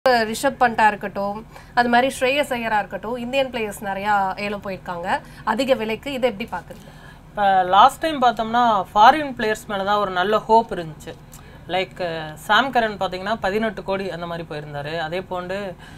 ரிஷப் பண்டா இருக்கட்டும் அது மாதிரி ஸ்ரேயஸ் ஐயரா இருக்கட்டும் இந்தியன் பிளேயர்ஸ் நிறையா ஏலம் போயிருக்காங்க அதிக விலைக்கு இதை எப்படி பார்க்குறீங்க இப்போ லாஸ்ட் டைம் பார்த்தோம்னா ஃபாரின் பிளேயர்ஸ் மேலே தான் ஒரு நல்ல ஹோப் இருந்துச்சு லைக் சாம் கரன் பார்த்தீங்கன்னா பதினெட்டு கோடி அந்த மாதிரி போயிருந்தாரு அதே போன்று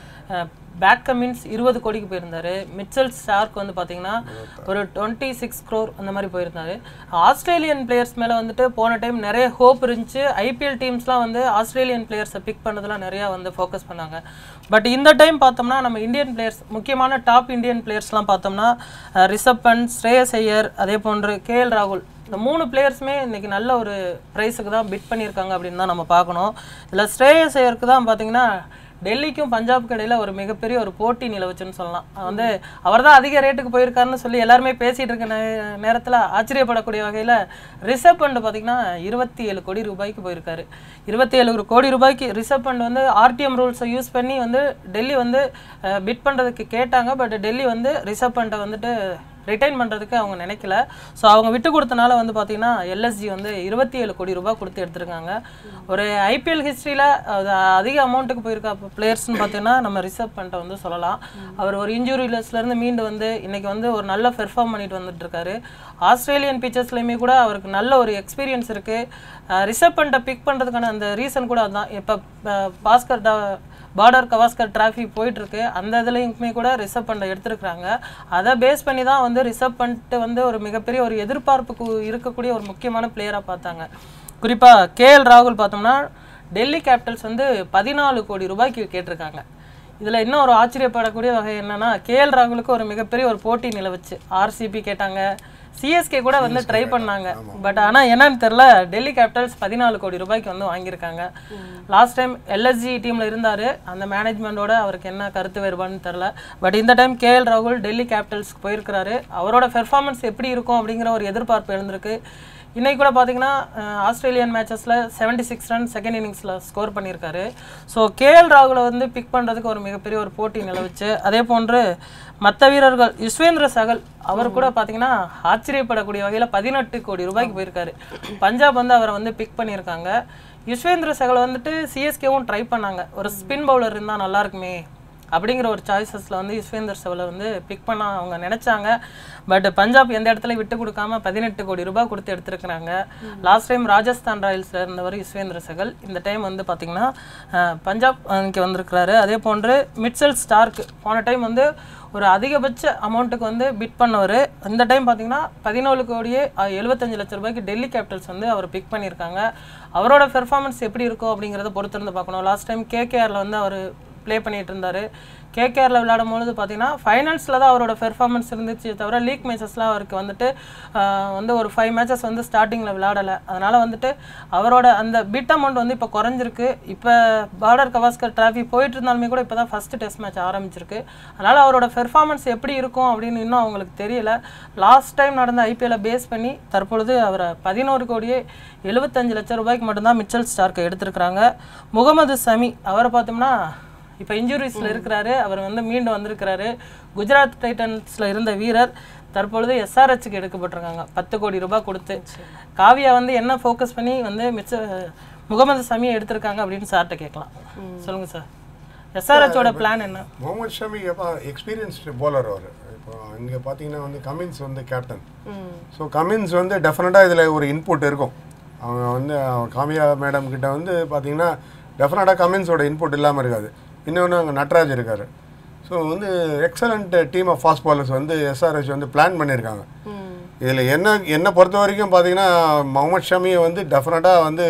பேட் கமின்ஸ் இருபது கோடிக்கு போயிருந்தாரு மிச்சல் ஸ்டார்க் வந்து பார்த்தீங்கன்னா ஒரு டுவெண்ட்டி சிக்ஸ் க்ரோர் அந்த மாதிரி போயிருந்தாரு ஆஸ்திரேலியன் பிளேயர்ஸ் மேலே வந்துட்டு போன டைம் நிறைய ஹோப் இருந்துச்சு ஐபிஎல் டீம்ஸ்லாம் வந்து ஆஸ்திரேலியன் பிளேயர்ஸை பிக் பண்ணதுலாம் நிறையா வந்து ஃபோக்கஸ் பண்ணாங்க பட் இந்த டைம் பார்த்தோம்னா நம்ம இந்தியன் பிளேயர்ஸ் முக்கியமான டாப் இந்தியன் பிளேயர்ஸ்லாம் பார்த்தோம்னா அஹ், ரிஷப் பண்ட் ஸ்ரேயஸ் ஐயர் அதே போன்று கேஎல் ராகுல் இந்த மூணு பிளேயர்ஸுமே இன்னைக்கு நல்ல ஒரு ப்ரைஸுக்கு தான் பிட் பண்ணியிருக்காங்க அப்படின்னு தான் நம்ம பார்க்கணும் இதில் ஸ்ரேயஸ் ஐயருக்கு தான் பார்த்தீங்கன்னா டெல்லிக்கும் பஞ்சாப்க்கு இடையில ஒரு மிகப்பெரிய ஒரு போட்டி நிலவுச்சுன்னு சொல்லலாம் அது வந்து அவர் தான் அதிக ரேட்டுக்கு போயிருக்காருன்னு சொல்லி எல்லாருமே பேசிட்டு இருக்க நே- நேரத்துல ஆச்சரியப்படக்கூடிய வகையில ரிஷப் பண்ட் பார்த்தீங்கன்னா இருபத்தி ஏழு கோடி ரூபாய்க்கு போயிருக்காரு இருபத்தி ஏழு கோடி ரூபாய்க்கு ரிஷப் பண்ட் வந்து ஆர்டிஎம் ரூல்ஸை யூஸ் பண்ணி வந்து டெல்லி வந்து பிட் பண்றதுக்கு கேட்டாங்க பட் டெல்லி வந்து ரிஷப் பண்ட்டை வந்துட்டு ரிட்டைன் பண்ணுறதுக்கு அவங்க நினைக்கல ஸோ அவங்க விட்டு கொடுத்தனால வந்து பார்த்தீங்கன்னா எல்எஸ்ஜி வந்து இருபத்தி ஏழு கோடி ரூபாய் கொடுத்து எடுத்திருக்காங்க ஒரு ஐபிஎல் ஹிஸ்ட்ரியில் அதிக அமௌண்ட்டுக்கு போயிருக்க பிளேயர்ஸ்னு பார்த்தீங்கன்னா நம்ம ரிசர்வ் பண்ணிட்ட வந்து சொல்லலாம் அவர் ஒரு இன்ஜுரிலஸ்லேருந்து மீண்டு வந்து இன்னைக்கு வந்து ஒரு நல்ல பெர்ஃபார்ம் பண்ணிட்டு வந்துட்டு இருக்காரு ஆஸ்திரேலியன் பிச்சர்ஸ்லையுமே கூட அவருக்கு நல்ல ஒரு எக்ஸ்பீரியன்ஸ் இருக்குது ரிசர்வ் பண்ணிட்ட பிக் பண்ணுறதுக்கான அந்த ரீசன் கூட அதுதான் இப்போ பாஸ்கர் டா பார்டர் கவாஸ்கர் டிராஃபி போயிட்டு இருக்கு அந்த இதுலையுமே கூட ரிசர்வ் பண்ண எடுத்திருக்கிறாங்க அதை பேஸ் பண்ணி தான் வந்து ரிசர்வ் பண்ணிட்டு வந்து ஒரு மிகப்பெரிய ஒரு எதிர்பார்ப்புக்கு இருக்கக்கூடிய ஒரு முக்கியமான பிளேயராக பார்த்தாங்க குறிப்பாக கேஎல் ராகுல் பார்த்தோம்னா டெல்லி கேபிட்டல்ஸ் வந்து பதினாலு கோடி ரூபாய்க்கு கேட்டிருக்காங்க இதில் இன்னும் ஒரு ஆச்சரியப்படக்கூடிய வகை என்னன்னா கேஎல் ராகுலுக்கு ஒரு மிகப்பெரிய ஒரு போட்டி நிலவுச்சு ஆர்சிபி கேட்டாங்க சிஎஸ்கே கூட வந்து ட்ரை பண்ணாங்க பட் ஆனால் என்னன்னு தெரில டெல்லி கேபிட்டல்ஸ் பதினாலு கோடி ரூபாய்க்கு வந்து வாங்கியிருக்காங்க லாஸ்ட் டைம் எல்எஸ்ஜி டீமில் இருந்தார் அந்த மேனேஜ்மெண்ட்டோட அவருக்கு என்ன கருத்து வேறுபாடுன்னு தெரில பட் இந்த டைம் கேஎல் ராகுல் டெல்லி கேபிட்டல்ஸ்க்கு போயிருக்கிறாரு அவரோட பெர்ஃபார்மன்ஸ் எப்படி இருக்கும் அப்படிங்கிற ஒரு எதிர்பார்ப்பு எழுந்திருக்கு இன்னைக்கு கூட பார்த்தீங்கன்னா அஹ், ஆஸ்திரேலியன் மேட்சஸில் 76 சிக்ஸ் ரன் செகண்ட் இன்னிங்ஸில் ஸ்கோர் பண்ணியிருக்காரு ஸோ கேஎல் ராகுலை வந்து பிக் பண்ணுறதுக்கு ஒரு மிகப்பெரிய ஒரு போட்டி நிலவுச்சு அதே போன்று மற்ற வீரர்கள் யுஸ்வேந்திர சகல் அவர் கூட பார்த்தீங்கன்னா ஆச்சரியப்படக்கூடிய வகையில் பதினெட்டு கோடி ரூபாய்க்கு போயிருக்காரு பஞ்சாப் வந்து அவரை வந்து பிக் பண்ணியிருக்காங்க யுஸ்வேந்திர சகல் வந்துட்டு சிஎஸ்கேவும் ட்ரை பண்ணாங்க ஒரு ஸ்பின் பவுலர் இருந்தால் நல்லா இருக்குமே அப்படிங்கிற ஒரு சாய்ஸஸில் வந்து யுஸ்வேந்தர் செவலை வந்து பிக் பண்ண அவங்க நினைச்சாங்க பட் பஞ்சாப் எந்த இடத்துல விட்டு கொடுக்காம பதினெட்டு கோடி ரூபாய் கொடுத்து எடுத்திருக்கிறாங்க லாஸ்ட் டைம் ராஜஸ்தான் ராயல்ஸ்ல இருந்தவர் யுஸ்வேந்திர சகல் இந்த டைம் வந்து பார்த்தீங்கன்னா அஹ், பஞ்சாப் இங்கே வந்திருக்கிறாரு அதே போன்று மிட்சல் ஸ்டார்க் போன டைம் வந்து ஒரு அதிகபட்ச அமௌண்ட்டுக்கு வந்து பிட் பண்ணவர் இந்த டைம் பார்த்தீங்கன்னா பதினேழு கோடியே அஹ், எழுபத்தஞ்சு லட்சம் ரூபாய்க்கு டெல்லி கேபிட்டல்ஸ் வந்து அவர் பிக் பண்ணியிருக்காங்க அவரோட பெர்ஃபார்மன்ஸ் எப்படி இருக்கும் அப்படிங்கிறத பொறுத்திருந்து பார்க்கணும் லாஸ்ட் டைம் கேகேஆரில் வந்து அவர் ப்ளே பண்ணிட்டு இருந்தாரு கேகேஆரில் விளையாடும் பொழுது பார்த்தீங்கன்னா ஃபைனல்ஸில் தான் அவரோட பெர்ஃபார்மன்ஸ் இருந்துச்சு தவிர லீக் மேட்சஸ்லாம் அவருக்கு வந்துட்டு ஆஹ், வந்து ஒரு ஃபைவ் மேட்சஸ் வந்து ஸ்டார்டிங்கில் விளையாடலை அதனால் வந்துட்டு அவரோட அந்த பிட் அமௌண்ட் வந்து இப்போ குறைஞ்சிருக்கு இப்போ பார்டர் கவாஸ்கர் டிராஃபி போயிட்டு இருந்தாலுமே கூட இப்போ தான் ஃபஸ்ட்டு டெஸ்ட் மேட்ச் ஆரம்பிச்சிருக்கு அதனால் அவரோட பெர்ஃபார்மன்ஸ் எப்படி இருக்கும் அப்படின்னு இன்னும் அவங்களுக்கு தெரியல லாஸ்ட் டைம் நடந்த ஐபிஎல்லை பேஸ் பண்ணி தற்பொழுது அவரை பதினோரு கோடியே எழுபத்தஞ்சு லட்சம் ரூபாய்க்கு மட்டும்தான் மிச்சல் ஸ்டார்க்கை எடுத்திருக்கிறாங்க முகமது சமி அவரை பார்த்தோம்னா இப்போ இன்ஜுரிஸில் இருக்கிறாரு அவர் வந்து மீண்டும் வந்திருக்கிறாரு குஜராத் டைட்டன்ஸில் இருந்த வீரர் தற்பொழுது எஸ்ஆர்ஹெச்சுக்கு எடுக்கப்பட்டிருக்காங்க பத்து கோடி ரூபாய் கொடுத்து காவியா வந்து என்ன ஃபோக்கஸ் பண்ணி வந்து மிச்ச முகமது சமியை எடுத்திருக்காங்க அப்படின்னு சார்கிட்ட கேட்கலாம் சொல்லுங்க சார் எஸ்ஆர்ஹெச்சோட பிளான் என்ன முகமது ஷமி எப்போ எக்ஸ்பீரியன்ஸ்டு bowler அவர் இப்போ இங்கே பார்த்தீங்கன்னா வந்து கமின்ஸ் வந்து கேப்டன் ஸோ கமின்ஸ் வந்து டெஃபினட்டாக இதில் ஒரு இன்புட் இருக்கும் அவங்க வந்து அவங்க காமியா மேடம் கிட்ட வந்து பார்த்தீங்கன்னா டெஃபினட்டாக கமின்ஸோட இன்புட் இல்லாமல் இருக்காது இன்னொன்று அங்கே நட்ராஜ் இருக்கார் ஸோ வந்து excellent team of fast bowlers வந்து எஸ்ஆர்ஹெச் வந்து பிளான் பண்ணியிருக்காங்க இதில் என்ன என்னை பொறுத்த வரைக்கும் பார்த்தீங்கன்னா முகமது ஷமியை வந்து டெஃபினட்டாக வந்து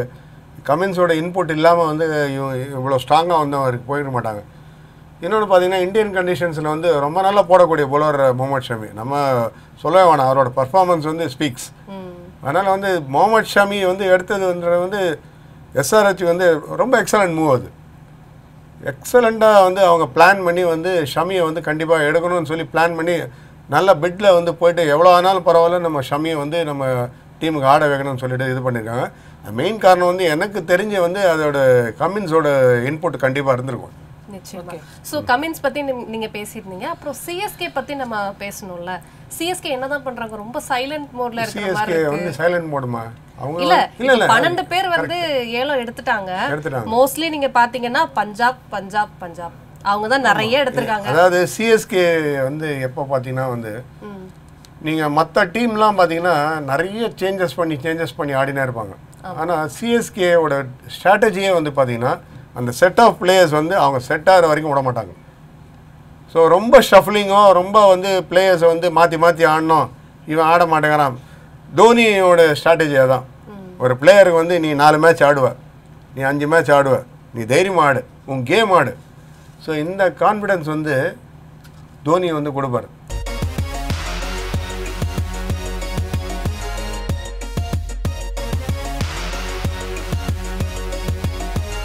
கமின்ஸோட இன்புட் இல்லாமல் வந்து இவ- இவ்வளோ ஸ்ட்ராங்காக வந்து அவருக்கு போயிட மாட்டாங்க இன்னொன்று பார்த்தீங்கன்னா இந்தியன் கண்டிஷன்ஸில் வந்து ரொம்ப நல்லா போடக்கூடிய bowler முகமது ஷமி நம்ம சொல்லவே வேணாம் அவரோட பர்ஃபார்மன்ஸ் வந்து ஸ்பீக்ஸ் அதனால் வந்து முகமது ஷமி வந்து எடுத்தது வந்து வந்து எஸ்ஆர்ஹெச் வந்து ரொம்ப எக்ஸலண்ட் மூவ் அது எக்ஸலண்ட்டாக வந்து அவங்க பிளான் பண்ணி வந்து ஷமியை வந்து கண்டிப்பாக எடுக்கணும்னு சொல்லி பிளான் பண்ணி நல்ல பிட்டில் வந்து போயிட்டு எவ்வளோ ஆனாலும் பரவாயில்ல நம்ம ஷமியை வந்து நம்ம டீமுக்கு ஆட வைக்கணும்னு சொல்லிட்டு இது பண்ணியிருக்காங்க மெயின் காரணம் வந்து எனக்கு தெரிஞ்ச வந்து அதோட கமின்ஸோட இன்புட் கண்டிப்பாக இருந்திருக்கும் நிச்சயமா சோ கமின்ஸ் பத்தி நீ- நீங்க பேசியிருந்தீங்க அப்புறம் சிஎஸ்கே பத்தி நம்ம பேசணும்ல சிஎஸ்கே என்னதான் பண்றாங்க ரொம்ப சைலண்ட் மோட்ல இருக்கிற மாதிரி சிஎஸ்கே இருக்கு வந்து சைலண்ட் மோடுமா அவங்க இல்ல இல்ல இல்ல பன்னெண்டு பேர் வந்து ஏலம் எடுத்துட்டாங்க எடுத்துட்டாங்க மோஸ்ட்லி நீங்க பாத்தீங்கன்னா பஞ்சாப் பஞ்சாப் பஞ்சாப் அவங்க தான் நிறைய எடுத்திருக்காங்க அதாவது சிஎஸ்கே வந்து எப்போ பார்த்தீங்கன்னா வந்து ம். நீங்கள் மற்ற டீம்லாம் பார்த்தீங்கன்னா நிறைய சேஞ்சஸ் பண்ணி சேஞ்சஸ் பண்ணி ஆடினே இருப்பாங்க ஆனால் சிஎஸ்கேவோட ஸ்ட்ராட்டஜியே வந்து பார்த்தீங்கன்னா அந்த செட் ஆஃப் பிளேயர்ஸ் வந்து அவங்க செட் ஆகிற வரைக்கும் விட மாட்டாங்க ஸோ ரொம்ப ஷஃப்லிங்கோ ரொம்ப வந்து பிளேயர்ஸை வந்து மாற்றி மாற்றி ஆடணும் இவன் ஆட மாட்டேங்கிறான் தோனியோட ஸ்ட்ராட்டஜி அதான் ஒரு பிளேயருக்கு வந்து நீ நாலு மேட்ச் ஆடுவ நீ அஞ்சு மேட்ச் ஆடுவ நீ தைரியமாக ஆடு உன் கேம் ஆடு ஸோ இந்த கான்ஃபிடன்ஸ் வந்து தோனி வந்து கொடுப்பாரு